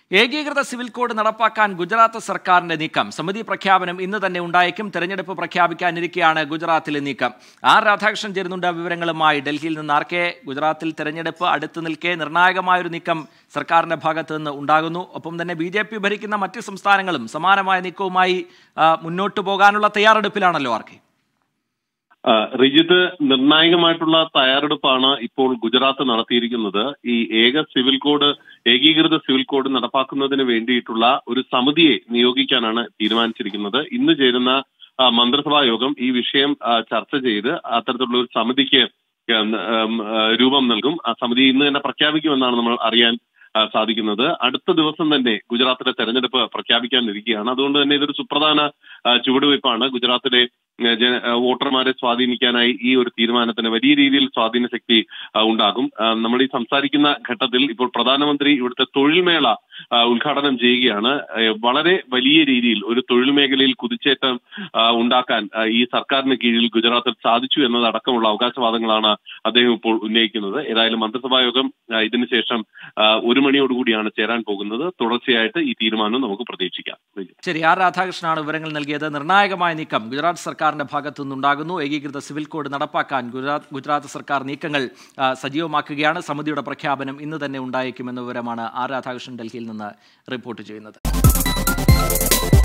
ഏകീകൃത civil code നടപ്പാക്കാൻ ഗുജറാത്ത് സർക്കാരിന്റെ നീക്കം സമിതി പ്രഖ്യാപനം ഇന്ന് തന്നെ ഉണ്ടായേക്കും തെരഞ്ഞെടുപ്പ് പ്രഖ്യാപിക്കാനിരിക്കെയാണ് ഗുജറാത്തിലെ നീക്കം ആർ രാധാകൃഷ്ണൻ ചേരുന്നുണ്ട് വിവരങ്ങളുമായി ഡൽഹിയിൽ നിന്ന് ആർ കെ ഗുജറാത്തിൽ തെരഞ്ഞെടുപ്പ് അടുത്ത് നിൽക്കെ നിർണായകമായൊരു നീക്കം സർക്കാരിന്റെ ഭാഗത്തു നിന്ന് ഉണ്ടാകുന്നു ഒപ്പം തന്നെ ബി ജെ പി ഭരിക്കുന്ന മറ്റ് സംസ്ഥാനങ്ങളും സമാനമായ നീക്കവുമായി ആ, മുന്നോട്ട് പോകാനുള്ള തയ്യാറെടുപ്പിലാണല്ലോ ആർ കെ ആ, റിജിത്ത് നിർണായകമായിട്ടുള്ള തയ്യാറെടുപ്പാണ് ഇപ്പോൾ ഗുജറാത്ത് നടത്തിയിരിക്കുന്നത് ഈ ഏക സിവിൽ കോഡ് ഏകീകൃത സിവിൽ കോഡ് നടപ്പാക്കുന്നതിന് വേണ്ടിയിട്ടുള്ള ഒരു സമിതിയെ നിയോഗിക്കാനാണ് തീരുമാനിച്ചിരിക്കുന്നത് ഇന്ന് ചേരുന്ന ആ, മന്ത്രിസഭാ യോഗം ഈ വിഷയം ആ, ചർച്ച ചെയ്ത് അത്തരത്തിലുള്ള ഒരു സമിതിക്ക് ഉം, ഉം, ആ, രൂപം നൽകും ആ സമിതി ഇന്ന് തന്നെ പ്രഖ്യാപിക്കുമെന്നാണ് നമ്മൾ അറിയാൻ ആ, സാധിക്കുന്നത് അടുത്ത ദിവസം തന്നെ ഗുജറാത്തിലെ തെരഞ്ഞെടുപ്പ് പ്രഖ്യാപിക്കാനിരിക്കുകയാണ് അതുകൊണ്ട് തന്നെ ഇതൊരു സുപ്രധാന ആ, ചുവടുവയ്പ്പാണ് ഗുജറാത്തിലെ ഏഹ് ജന- ഏഹ് വോട്ടർമാരെ സ്വാധീനിക്കാനായി ഈ ഒരു തീരുമാനത്തിന് വലിയ രീതിയിൽ സ്വാധീന ശക്തി ആ, ഉണ്ടാകും ആ, നമ്മൾ ഈ സംസാരിക്കുന്ന ഘട്ടത്തിൽ ഇപ്പോൾ പ്രധാനമന്ത്രി ഇവിടുത്തെ തൊഴിൽ മേള ആ, ഉദ്ഘാടനം ചെയ്യുകയാണ് ഏഹ് വളരെ വലിയ രീതിയിൽ ഒരു തൊഴിൽ മേഖലയിൽ കുതിച്ചേറ്റം ആ, ഉണ്ടാക്കാൻ ആ, ഈ സർക്കാരിന് കീഴിൽ ഗുജറാത്തിൽ സാധിച്ചു എന്നതടക്കമുള്ള അവകാശവാദങ്ങളാണ് അദ്ദേഹം ഇപ്പോൾ ഉന്നയിക്കുന്നത് ഏതായാലും മന്ത്രിസഭാ യോഗം ആ, ഇതിനുശേഷം ആ, ഒരു മണിയോടുകൂടിയാണ് ചേരാൻ പോകുന്നത് തുടർച്ചയായിട്ട് ഈ തീരുമാനം നമുക്ക് പ്രതീക്ഷിക്കാം ശരി ആർ രാധാകൃഷ്ണനാണ് വിവരങ്ങൾ നൽകിയത് നിർണായകമായ നീക്കം ഗുജറാത്ത് സർക്കാരിന്റെ ഭാഗത്തു നിന്നുണ്ടാകുന്നു ഏകീകൃത സിവിൽ കോഡ് നടപ്പാക്കാൻ ഗുജറാത്ത് ഗുജറാത്ത് സർക്കാർ നീക്കങ്ങൾ ആ, സജീവമാക്കുകയാണ് സമിതിയുടെ പ്രഖ്യാപനം ഇന്ന് തന്നെ ഉണ്ടായേക്കുമെന്ന വിവരമാണ് ആർ രാധാകൃഷ്ണൻ ഡൽഹിയിൽ നിന്ന് റിപ്പോർട്ട് ചെയ്യുന്നത്